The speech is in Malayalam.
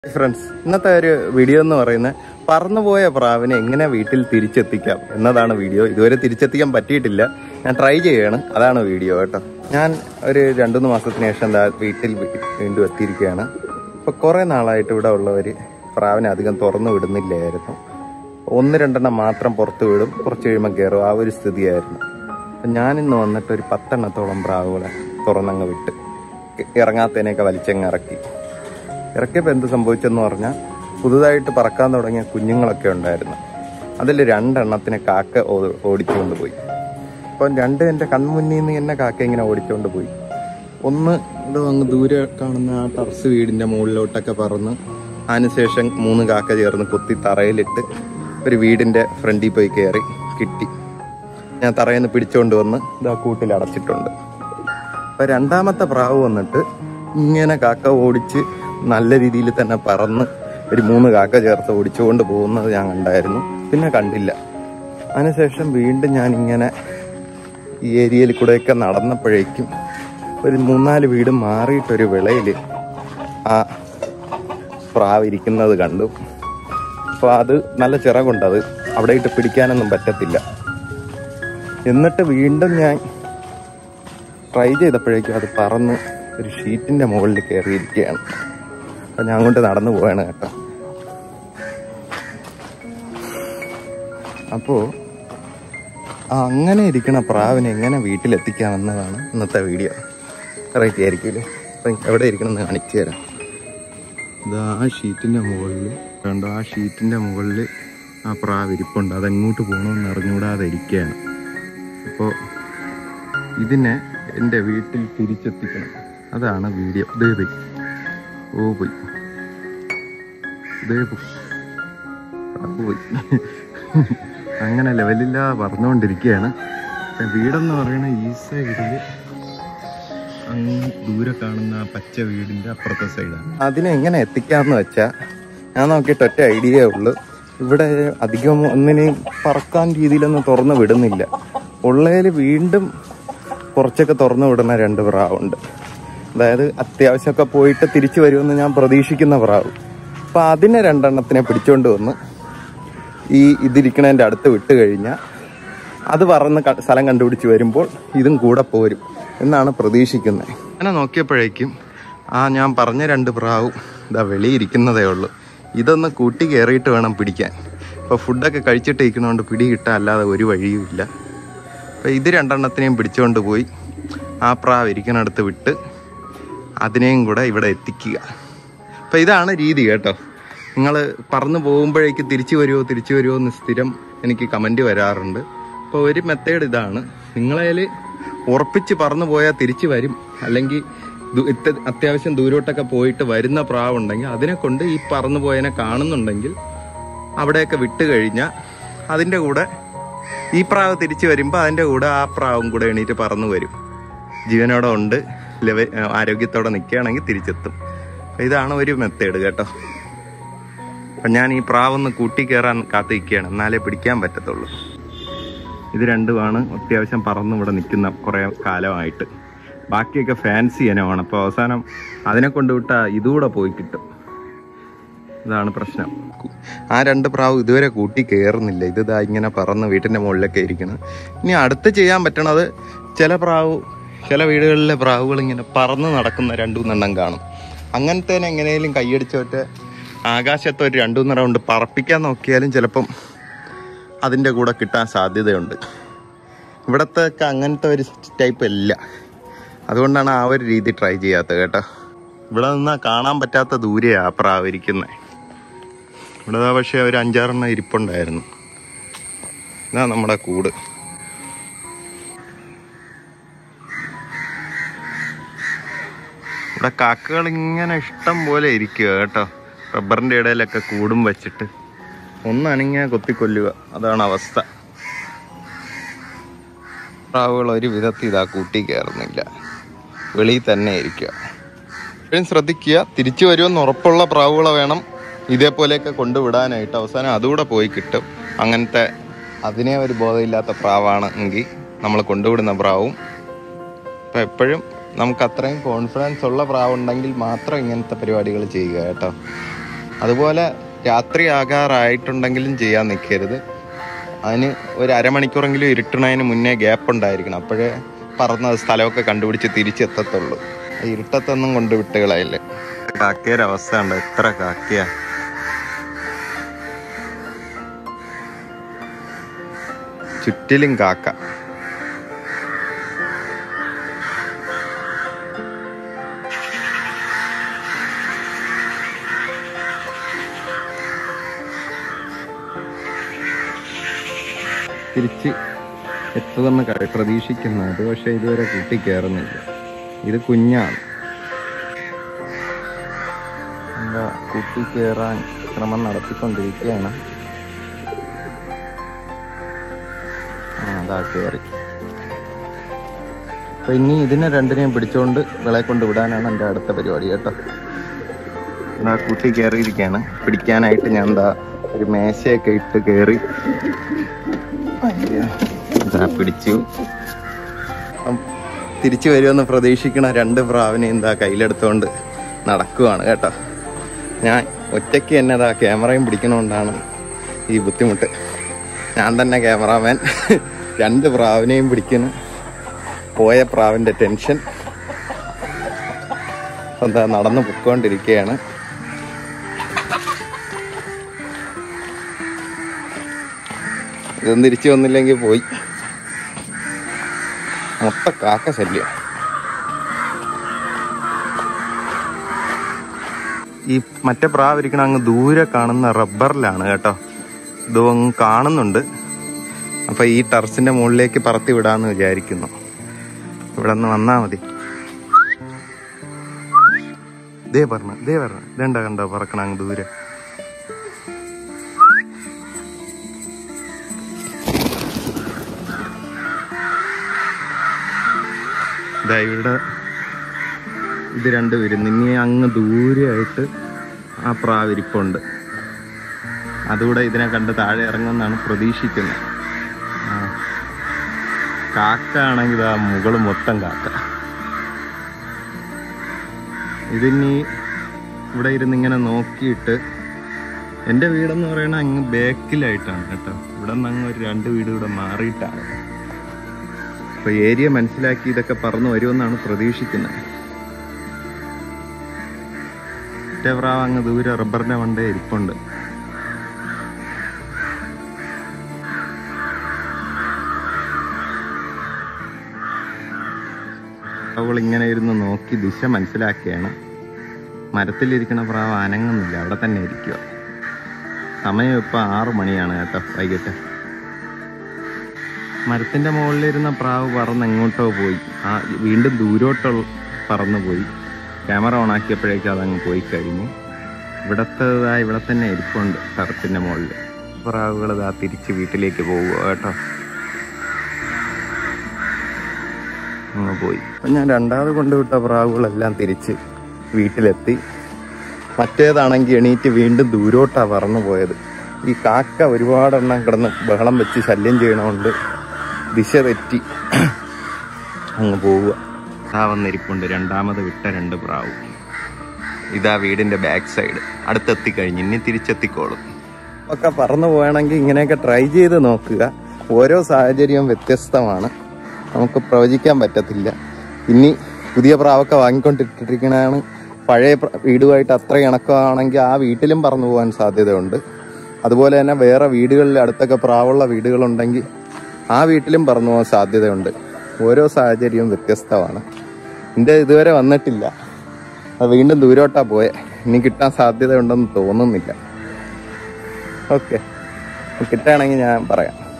ഫ്രണ്ട്സ് ഇന്നത്തെ ഒരു വീഡിയോ എന്ന് പറയുന്നത് പറന്നുപോയ പ്രാവിനെ എങ്ങനെ വീട്ടിൽ തിരിച്ചെത്തിക്കാം എന്നതാണ് വീഡിയോ ഇതുവരെ തിരിച്ചെത്തിക്കാൻ പറ്റിയിട്ടില്ല ഞാൻ ട്രൈ ചെയ്യാണ് അതാണ് വീഡിയോ കേട്ടോ ഞാൻ ഒരു രണ്ടു മൂന്ന് മാസത്തിന് ശേഷം എന്താ വീട്ടിൽ വീ- വീണ്ടും എത്തിയിരിക്കുകയാണ് ഇപ്പൊ കുറെ നാളായിട്ട് ഇവിടെ ഉള്ളവര് പ്രാവിനെ അധികം തുറന്നു വിടുന്നില്ലായിരുന്നു ഒന്ന് രണ്ടെണ്ണം മാത്രം പുറത്ത് വിടും കുറച്ച് കഴിയുമ്പോൾ കയറും ആ ഒരു സ്ഥിതിയായിരുന്നു അപ്പൊ ഞാനിന്ന് വന്നിട്ട് ഒരു പത്തെണ്ണത്തോളം പ്രാവുകളെ തുറന്നങ്ങ് വിട്ട് ഇറങ്ങാത്തതിനെയൊക്കെ വലിച്ചങ്ങ് ഇറക്കി ഇറക്കിയപ്പോൾ എന്ത് സംഭവിച്ചെന്ന് പറഞ്ഞാൽ പുതുതായിട്ട് പറക്കാൻ തുടങ്ങിയ കുഞ്ഞുങ്ങളൊക്കെ ഉണ്ടായിരുന്നു അതിൽ രണ്ടെണ്ണത്തിനെ കാക്ക ഓ- ഓടിച്ചുകൊണ്ട് പോയി അപ്പം രണ്ട് എൻ്റെ കൺമുന്നിൽ നിന്ന് തന്നെ കാക്ക ഇങ്ങനെ ഓടിച്ചുകൊണ്ട് പോയി ഒന്ന് ഇത് അങ്ങ് ദൂരെ കാണുന്ന ആ ടർസ് വീടിൻ്റെ മുകളിലോട്ടൊക്കെ പറന്ന് അതിനുശേഷം മൂന്ന് കാക്ക ചേർന്ന് കുത്തി തറയിലിട്ട് ഒരു വീടിൻ്റെ ഫ്രണ്ടിൽ പോയി കയറി കിട്ടി ഞാൻ തറയിൽ നിന്ന് പിടിച്ചുകൊണ്ട് വന്ന് ഇതാ കൂട്ടിൽ അടച്ചിട്ടുണ്ട് അപ്പൊ രണ്ടാമത്തെ പ്രാവ് വന്നിട്ട് ഇങ്ങനെ കാക്ക ഓടിച്ച് നല്ല രീതിയിൽ തന്നെ പറന്ന് ഒരു മൂന്ന് കാക്ക ചേർത്ത് ഓടിച്ചുകൊണ്ട് പോകുന്നത് ഞാൻ കണ്ടായിരുന്നു പിന്നെ കണ്ടില്ല അതിനുശേഷം വീണ്ടും ഞാൻ ഇങ്ങനെ ഈ ഏരിയയിൽ കൂടെയൊക്കെ നടന്നപ്പോഴേക്കും ഒരു മൂന്നാല് വീട് മാറിയിട്ടൊരു വിളയിൽ ആ പ്രാവ് ഇരിക്കുന്നത് കണ്ടു അപ്പോൾ അത് നല്ല ചിറകുണ്ട് അത് അവിടെ ഇട്ട് പിടിക്കാനൊന്നും പറ്റത്തില്ല എന്നിട്ട് വീണ്ടും ഞാൻ ട്രൈ ചെയ്തപ്പോഴേക്കും അത് പറന്ന് ഒരു ഷീറ്റിന്റെ മുകളിൽ കയറിയിരിക്കുകയാണ് അപ്പൊ ഞാൻ കൊണ്ട് നടന്നു പോവാണ് കേട്ടോ അപ്പോ ആ അങ്ങനെ ഇരിക്കണ പ്രാവിനെ എങ്ങനെ വീട്ടിലെത്തിക്കാമെന്നതാണ് ഇന്നത്തെ വീഡിയോ റൈറ്റ് ആയിരിക്കില്ലേ അപ്പൊ എവിടെ ഇരിക്കണമെന്ന് കാണിച്ചു തരാം ഇത് ആ ഷീറ്റിന്റെ മുകളിൽ കണ്ടോ ആ ഷീറ്റിന്റെ മുകളിൽ ആ പ്രാവ് ഇരിപ്പുണ്ട് അതെങ്ങോട്ട് പോകണമെന്ന് അറിഞ്ഞുകൂടാതെ ഇരിക്കുകയാണ് അപ്പോൾ ഇതിനെ എൻ്റെ വീട്ടിൽ തിരിച്ചെത്തിക്കണം അതാണ് വീഡിയോ ദേ പോയി ഓ പോയി ദേ പോയി അത് പോയി അങ്ങനെ ലെവലില്ലാതെ പറഞ്ഞുകൊണ്ടിരിക്കുകയാണ് ഇപ്പൊ വീടെന്ന് പറയുന്ന ഈ സൈഡിൽ അങ്ങ് ദൂരെ കാണുന്ന ആ പച്ച വീടിന്റെ അപ്പുറത്തെ സൈഡാണ് അതിനെ എങ്ങനെ എത്തിക്കാന്ന് വെച്ചാൽ ഞാൻ നോക്കിയിട്ട് ഒറ്റ ഐഡിയേ ഉള്ളൂ ഇവിടെ അധികം ഒന്നിനെയും പറക്കാൻ രീതിയിലൊന്നും തുറന്നു വിടുന്നില്ല ഉള്ളതിൽ വീണ്ടും കുറച്ചൊക്കെ തുറന്നു വിടുന്ന രണ്ട് പ്രാവുണ്ട് അതായത് അത്യാവശ്യമൊക്കെ പോയിട്ട് തിരിച്ചു വരുമെന്ന് ഞാൻ പ്രതീക്ഷിക്കുന്ന പ്രാവ് അപ്പൊ അതിനെ രണ്ടെണ്ണത്തിനെ പിടിച്ചോണ്ട് വന്ന് ഈ ഇതിരിക്കണതിൻ്റെ അടുത്ത് വിട്ട് കഴിഞ്ഞാൽ അത് പറന്ന് ക- സ്ഥലം കണ്ടുപിടിച്ച് വരുമ്പോൾ ഇതും കൂടെ പോരും എന്നാണ് പ്രതീക്ഷിക്കുന്നത് അങ്ങനെ നോക്കിയപ്പോഴേക്കും ആ ഞാൻ പറഞ്ഞ രണ്ട് പ്രാവും ഇതാ വെളിയിരിക്കുന്നതേ ഉള്ളൂ ഇതൊന്ന് കൂട്ടി കയറിയിട്ട് വേണം പിടിക്കാൻ ഇപ്പോൾ ഫുഡൊക്കെ കഴിച്ചിട്ട് ഇരിക്കുന്നതുകൊണ്ട് പിടി കിട്ടാൻ അല്ലാതെ ഒരു വഴിയും ഇല്ല അപ്പോൾ ഇത് രണ്ടെണ്ണത്തിനെയും പിടിച്ചുകൊണ്ട് പോയി ആ പ്രാവ് ഇരിക്കുന്നിടത്ത് വിട്ട് അതിനെയും കൂടെ ഇവിടെ എത്തിക്കുക അപ്പം ഇതാണ് രീതി കേട്ടോ നിങ്ങൾ പറന്നു പോകുമ്പോഴേക്ക് തിരിച്ചു വരുമോ തിരിച്ചു വരുമോ എന്ന് സ്ഥിരം എനിക്ക് കമൻറ്റ് വരാറുണ്ട് അപ്പോൾ ഒരു മെത്തേഡ് ഇതാണ് നിങ്ങളതിൽ ഉറപ്പിച്ച് പറന്നു പോയാൽ തിരിച്ചു വരും അല്ലെങ്കിൽ ദു- ഇത്ത- അത്യാവശ്യം ദൂരോട്ടൊക്കെ പോയിട്ട് വരുന്ന പ്രാവുണ്ടെങ്കിൽ അതിനെ കൊണ്ട് ഈ പറന്നു പോയതിനെ കാണുന്നുണ്ടെങ്കിൽ അവിടെയൊക്കെ വിട്ട് കഴിഞ്ഞാൽ അതിൻ്റെ കൂടെ ഈ പ്രാവ് തിരിച്ചു വരുമ്പോൾ അതിൻ്റെ കൂടെ ആ പ്രാവും കൂടെ എണീറ്റ് പറന്നു വരും ജീവനോടെ ഉണ്ട് ലെവ ആരോഗ്യത്തോടെ നിൽക്കുകയാണെങ്കിൽ തിരിച്ചെത്തും അപ്പൊ ഇതാണ് ഒരു മെത്തേഡ് കേട്ടോ അപ്പൊ ഞാൻ ഈ പ്രാവൊന്ന് കൂട്ടി കയറാൻ കാത്തിരിക്കുകയാണ് എന്നാലേ പിടിക്കാൻ പറ്റത്തുള്ളൂ ഇത് രണ്ടുമാണ് അത്യാവശ്യം പറന്ന് ഇവിടെ നിൽക്കുന്ന കുറേ കാലമായിട്ട് ബാക്കിയൊക്കെ ഫാൻസി ഇനമാണ് അപ്പോൾ അവസാനം അതിനെ കൊണ്ടുവിട്ട ഇതുകൂടെ പോയി കിട്ടും ഇതാണ് പ്രശ്നം ആ രണ്ട് പ്രാവ് ഇതുവരെ കൂട്ടി കയറുന്നില്ല ഇത് ഇതാ ഇങ്ങനെ പറന്ന് വീട്ടിന്റെ മുകളിലൊക്കെ ഇരിക്കുന്നത് ഇനി അടുത്ത് ചെയ്യാൻ പറ്റണത് ചില പ്രാവ് ചില വീടുകളിലെ പ്രാവുകൾ ഇങ്ങനെ പറന്ന് നടക്കുന്ന രണ്ടു മൂന്നെണ്ണം കാണും അങ്ങനത്തെ എങ്ങനെയും കൈയടിച്ചോട്ട് ആകാശത്ത് ഒരു രണ്ടു മൂന്ന് റൗണ്ട് പറപ്പിക്കാൻ നോക്കിയാലും ചിലപ്പം അതിൻ്റെ കൂടെ കിട്ടാൻ സാധ്യതയുണ്ട് ഇവിടത്തെ ഒക്കെ അങ്ങനത്തെ ഒരു ടൈപ്പ് അല്ല അതുകൊണ്ടാണ് ആ ഒരു രീതി ട്രൈ ചെയ്യാത്തത് കേട്ടോ ഇവിടെ നിന്നാ കാണാൻ പറ്റാത്ത ദൂരെയാ ആ പ്രാവ് ഇരിക്കുന്നത് ഇവിടെ ദാ പക്ഷേ ഒരു അഞ്ചാറെണ്ണം ഇരിപ്പുണ്ടായിരുന്നു ഇതാ നമ്മുടെ കൂട് ഇവിടെ കാക്കകൾ ഇങ്ങനെ ഇഷ്ടം പോലെ ഇരിക്കുക കേട്ടോ റബ്ബറിന്റെ ഇടയിലൊക്കെ കൂടും വെച്ചിട്ട് ഒന്നനങ്ങിയാ കൊത്തിക്കൊല്ലുക അതാണ് അവസ്ഥ പ്രാവുകൾ ഒരു വിധത്തിൽ ഇതാ കൂട്ടി കയറുന്നില്ല വെളിയിൽ തന്നെ ഇരിക്കുക എപ്പോഴും ശ്രദ്ധിക്കുക തിരിച്ചു വരുമെന്ന് ഉറപ്പുള്ള പ്രാവുകളെ വേണം ഇതേപോലെയൊക്കെ കൊണ്ടുവിടാനായിട്ട് അവസാനം അതുകൂടെ പോയി കിട്ടും അങ്ങനത്തെ അതിനെ ഒരു ബോധമില്ലാത്ത പ്രാവാണ് എങ്കിൽ നമ്മൾ കൊണ്ടുവിടുന്ന പ്രാവും അപ്പം എപ്പോഴും നമുക്ക് അത്രയും കോൺഫിഡൻസ് ഉള്ള പ്രാവുണ്ടെങ്കിൽ മാത്രം ഇങ്ങനത്തെ പരിപാടികൾ ചെയ്യുക കേട്ടോ അതുപോലെ രാത്രി ആകാറായിട്ടുണ്ടെങ്കിലും ചെയ്യാൻ നിൽക്കരുത് അതിന് ഒരു അരമണിക്കൂറെങ്കിലും ഇരുട്ടണതിന് മുന്നേ ഗ്യാപ്പ് ഉണ്ടായിരിക്കണം അപ്പോഴേ പറന്ന സ്ഥലമൊക്കെ കണ്ടുപിടിച്ച് തിരിച്ചെത്തത്തുള്ളൂ ആ ഇരുട്ടത്തൊന്നും കൊണ്ട് വിട്ടുകളയല്ലേ കാക്കയുടെ അവസ്ഥ ഉണ്ട് എത്ര കാക്കയാ ചുറ്റിലും കാക്ക തിരിച്ച് എത്തുമെന്ന് ക- പ്രതീക്ഷിക്കുന്നു അത് പക്ഷെ ഇതുവരെ കൂട്ടി കയറുന്നില്ല ഇത് കുഞ്ഞാണ് എന്താ കൂട്ടി കയറാൻ ശ്രമം നടത്തിക്കൊണ്ടിരിക്കുകയാണ് ആ അതാ കയറി അപ്പൊ ഇനി ഇതിനെ രണ്ടിനെയും പിടിച്ചുകൊണ്ട് വിളയെ കൊണ്ട് വിടാനാണ് എൻ്റെ അടുത്ത പരിപാടി കേട്ടോ എന്താ കൂട്ടി കയറിയിരിക്കുകയാണ് പിടിക്കാനായിട്ട് ഞാൻ എന്താ ഒരു മേശയൊക്കെ ഇട്ട് കയറി ഇതാ പിടിച്ചു അപ്പം തിരിച്ചു വരുമെന്ന് പ്രതീക്ഷിക്കണ രണ്ട് പ്രാവിനെ എന്താ കയ്യിലെടുത്തുകൊണ്ട് നടക്കുവാണ് കേട്ടോ ഞാൻ ഒറ്റയ്ക്ക് തന്നെ ഇതാ ക്യാമറയും പിടിക്കണോണ്ടാണ് ഈ ബുദ്ധിമുട്ട് ഞാൻ തന്നെ ക്യാമറാമാൻ രണ്ട് പ്രാവിനെയും പിടിക്കുന്നു പോയ പ്രാവിൻ്റെ ടെൻഷൻ എന്താ നടന്ന് പൊക്കോണ്ടിരിക്കുകയാണ് ഇതൊന്നും തിരിച്ചു വന്നില്ലെങ്കിൽ പോയി മൊത്ത കാക്ക ശല്യം ഈ മറ്റേ പ്രാവ് ഇരിക്കണ അങ്ങ് ദൂരെ കാണുന്ന റബ്ബറിലാണ് കേട്ടോ ഇത് അങ്ങ് കാണുന്നുണ്ട് അപ്പൊ ഈ ടെറസിന്റെ മുകളിലേക്ക് പറത്തി വിടാന്ന് വിചാരിക്കുന്നു ഇവിടെ നിന്ന് വന്നാ മതി ദേ പറഞ്ഞു ദേ പറഞ്ഞു ഇതെണ്ട കണ്ടോ പറക്കണ അങ്ങ് ദൂരെ ദാ ഇവിടെ ഇത് രണ്ടുപേരും ഇനി അങ്ങ് ദൂരെയായിട്ട് ആ പ്രാവിരിപ്പുണ്ട് അതുകൂടെ ഇതിനെ കണ്ട് താഴെ ഇറങ്ങുമെന്നാണ് പ്രതീക്ഷിക്കുന്നത് ആ. കാക്ക ആണെങ്കിൽ ആ മുകള് മൊത്തം കാക്ക ഇതിനി ഇവിടെ ഇരുന്ന് ഇങ്ങനെ നോക്കിയിട്ട് എൻ്റെ വീടെന്ന് പറയുന്നത് അങ്ങ് ബാക്കിലായിട്ടാണ് കേട്ടോ ഇവിടെ നിന്ന് അങ്ങ് ഒരു രണ്ട് വീട് ഇവിടെ മാറിയിട്ടാണ് അപ്പൊ ഏരിയ മനസ്സിലാക്കി ഇതൊക്കെ പറന്നു വരുമെന്നാണ് പ്രതീക്ഷിക്കുന്നത് മറ്റേ പ്രാവ് അങ്ങ് ദൂരെ റബ്ബറിന്റെ മണ്ടേ ഇരിപ്പുണ്ട് അവൾ ഇങ്ങനെ ഇരുന്ന് നോക്കി ദിശ മനസ്സിലാക്കിയാണ് മരത്തിലിരിക്കുന്ന പ്രാവ് അനങ്ങുന്നില്ല അവിടെ തന്നെ ഇരിക്കുക സമയം ഇപ്പൊ ആറു മണിയാണ് കേട്ടോ വൈകിട്ട് മരത്തിന്റെ മുകളിലിരുന്ന പ്രാവ് പറന്ന് എങ്ങോട്ടോ പോയി ആ വീണ്ടും ദൂരോട്ടോ പറന്നു പോയി ക്യാമറ ഓൺ ആക്കിയപ്പോഴേക്കും അതങ്ങ് പോയി കഴിഞ്ഞു ഇവിടത്തേതാ ഇവിടെ തന്നെ ഇരിപ്പുണ്ട് ടർപ്പിന്റെ മുകളിൽ പ്രാവുകൾ ഇതാ തിരിച്ച് വീട്ടിലേക്ക് പോവുക കേട്ടോ അങ്ങ് പോയി അപ്പൊ ഞാൻ രണ്ടാമത് കൊണ്ടുവിട്ട പ്രാവുകളെല്ലാം തിരിച്ച് വീട്ടിലെത്തി മറ്റേതാണെങ്കിൽ എണീറ്റ് വീണ്ടും ദൂരോട്ടാ പറന്നു പോയത് ഈ കാക്ക ഒരുപാടെണ്ണം കിടന്ന് ബഹളം വെച്ച് ശല്യം ചെയ്യണോണ്ട് ദിശ തെറ്റി അങ്ങ് പോവുക ആ വന്നിരിപ്പുണ്ട് രണ്ടാമത് വിട്ട രണ്ട് പ്രാവ് ഇതാ വീടിന്റെ ബാക്ക് സൈഡ് അടുത്തെത്തി കഴിഞ്ഞ് ഇനി തിരിച്ചെത്തിക്കോളും ഒക്കെ പറന്നു പോകണമെങ്കിൽ ഇങ്ങനെയൊക്കെ ട്രൈ ചെയ്ത് നോക്കുക ഓരോ സാഹചര്യവും വ്യത്യസ്തമാണ് നമുക്ക് പ്രവചിക്കാൻ പറ്റത്തില്ല ഇനി പുതിയ പ്രാവൊക്കെ വാങ്ങിക്കൊണ്ടിട്ടിരിക്കണതാണ് പഴയ പ്ര- വീടുമായിട്ട് അത്ര ഇണക്കമാണെങ്കിൽ ആ വീട്ടിലും പറന്നു പോകാൻ സാധ്യതയുണ്ട് അതുപോലെ തന്നെ വേറെ വീടുകളിൽ അടുത്തൊക്കെ പ്രാവുള്ള വീടുകളുണ്ടെങ്കിൽ ആ വീട്ടിലും പറന്നു പോകാൻ സാധ്യതയുണ്ട് ഓരോ സാഹചര്യവും വ്യത്യസ്തമാണ് എൻ്റെ ഇതുവരെ വന്നിട്ടില്ല അത് വീണ്ടും ദൂരോട്ടാ പോയെ ഇനി കിട്ടാൻ സാധ്യതയുണ്ടെന്ന് തോന്നുന്നില്ല ഓക്കെ കിട്ടുകയാണെങ്കിൽ ഞാൻ പറയാം